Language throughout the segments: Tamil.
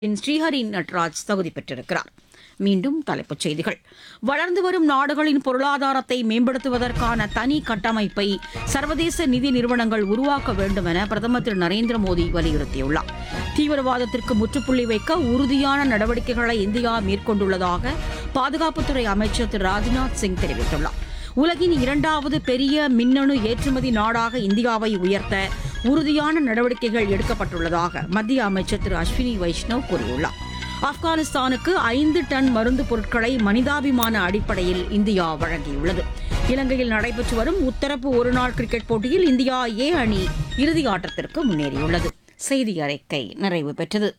ஸ்ரீஹரி நட்ராஜ் தகுதி பெற்றிருக்கிறார் மீண்டும் தலைப்புச் செய்திகள் வளர்ந்து வரும் நாடுகளின் பொருளாதாரத்தை மேம்படுத்துவதற்கான தனி கட்டமைப்பை சர்வதேச நிதி நிறுவனங்கள் உருவாக்க வேண்டும் என பிரதமர் திரு நரேந்திர மோடி வலியுறுத்தியுள்ளார் தீவிரவாதத்திற்கு முற்றுப்புள்ளி வைக்க உறுதியான நடவடிக்கைகளை இந்தியா மேற்கொண்டுள்ளதாக பாதுகாப்புத்துறை அமைச்சர் திரு ராஜ்நாத் சிங் தெரிவித்துள்ளார் உலகின் இரண்டாவது பெரிய மின்னணு ஏற்றுமதி நாடாக இந்தியாவை உயர்த்த உறுதியான நடவடிக்கைகள் எடுக்கப்பட்டுள்ளதாக மத்திய அமைச்சர் திரு அஸ்வினி வைஷ்ணவ் கூறியுள்ளார் ஆப்கானிஸ்தானுக்கு ஐந்து டன் மருந்து பொருட்களை மனிதாபிமான அடிப்படையில் இந்தியா வழங்கியுள்ளது இலங்கையில் நடைபெற்று வரும் முத்தரப்பு ஒருநாள் கிரிக்கெட் போட்டியில் இந்தியா ஏ அணி இறுதி ஆட்டத்திற்கு முன்னேறியுள்ளது செய்தி அறிக்கை நிறைவு பெற்றது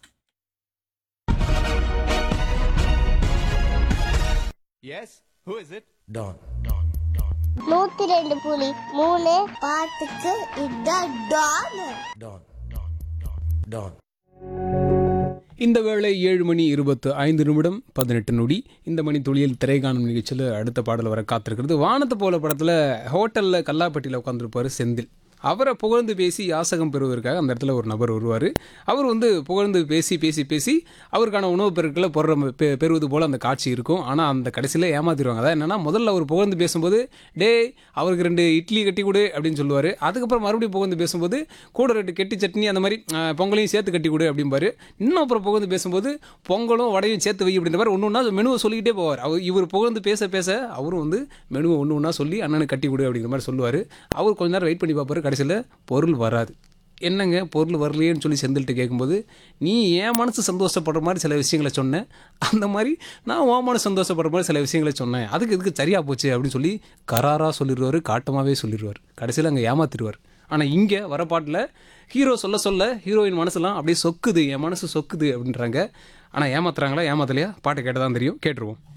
Yes? Who is it? Don. நூத்தி ரெண்டு புலி மூணு பாட்டுக்கு இதான் டான் Don. Don. இந்த வேளை ஏழு மணி இருபத்து ஐந்து நிமிடம் பதினெட்டு நொடி இந்த மணி துளியில் திரைகாணும் நிகழ்ச்சியில் அடுத்த பாடல் வர காத்திருக்கிறது வானத்தை போல படத்தில் ஹோட்டலில் கல்லாப்பட்டியில் உட்காந்துருப்பார் செந்தில் அவரை புகழ்ந்து பேசி யாசகம் பெறுவதற்காக அந்த இடத்துல ஒரு நபர் வருவார் அவர் வந்து புகழ்ந்து பேசி பேசி பேசி அவருக்கான உணவுப் பொருட்களை பொருற பெ- பெறுவது போல் அந்த காட்சி இருக்கும் ஆனால் அந்த கடைசியில் ஏமாத்திடுவாங்க அதான் என்னன்னா முதல்ல அவர் புகழ்ந்து பேசும்போது டேய் அவருக்கு ரெண்டு இட்லி கட்டி கொடு அப்படின்னு சொல்லுவார் அதுக்கப்புறம் மறுபடியும் புகழ்ந்து பேசும்போது கூட ரெண்டு கெட்டி சட்னி அந்த மாதிரி அஹ், பொங்கலையும் சேர்த்து கட்டி கொடு அப்படிம்பாரு இன்னும் அப்புறம் புகழ்ந்து பேசும்போது பொங்கலும் வடையும் சேர்த்து வை அப்படின்ற மாதிரி ஒன்று ஒன்றா மெனுவை சொல்லிக்கிட்டே போவார் அவர் இவர் புகழ்ந்து பேச பேச அவரும் வந்து மெனுவை ஒன்று ஒன்றா சொல்லி அண்ணனுக்கு கட்டி கொடு அப்படிங்கிற மாதிரி சொல்லுவார் அவர் கொஞ்ச நேரம் வெயிட் பண்ணி பார்ப்பாரு கடைசியில் பொருள் வராது என்னங்க பொருள் வரலையேன்னு சொல்லி செந்தில்கிட்ட கேட்கும்போது நீ என் மனசு சந்தோஷப்படுற மாதிரி சில விஷயங்களை சொன்னேன் அந்த மாதிரி நான் உன் மனசு சந்தோஷப்படுற மாதிரி சில விஷயங்களை சொன்னேன் அதுக்கு இதுக்கு சரியா போச்சு அப்படின்னு சொல்லி கராராக சொல்லிடுவார் காட்டமாகவே சொல்லிடுவார் கடைசியில் அங்கே ஏமாத்திடுவார் ஆனால் இங்கே வர பாட்டில் ஹீரோ சொல்ல சொல்ல ஹீரோயின் மனசுலாம் அப்படியே சொக்குது என் மனசு சொக்குது அப்படின்றாங்க ஆனால் ஏமாத்துறாங்களா ஏமாத்தலையா பாட்டை கேட்டதான் தெரியும் கேட்டுருவோம்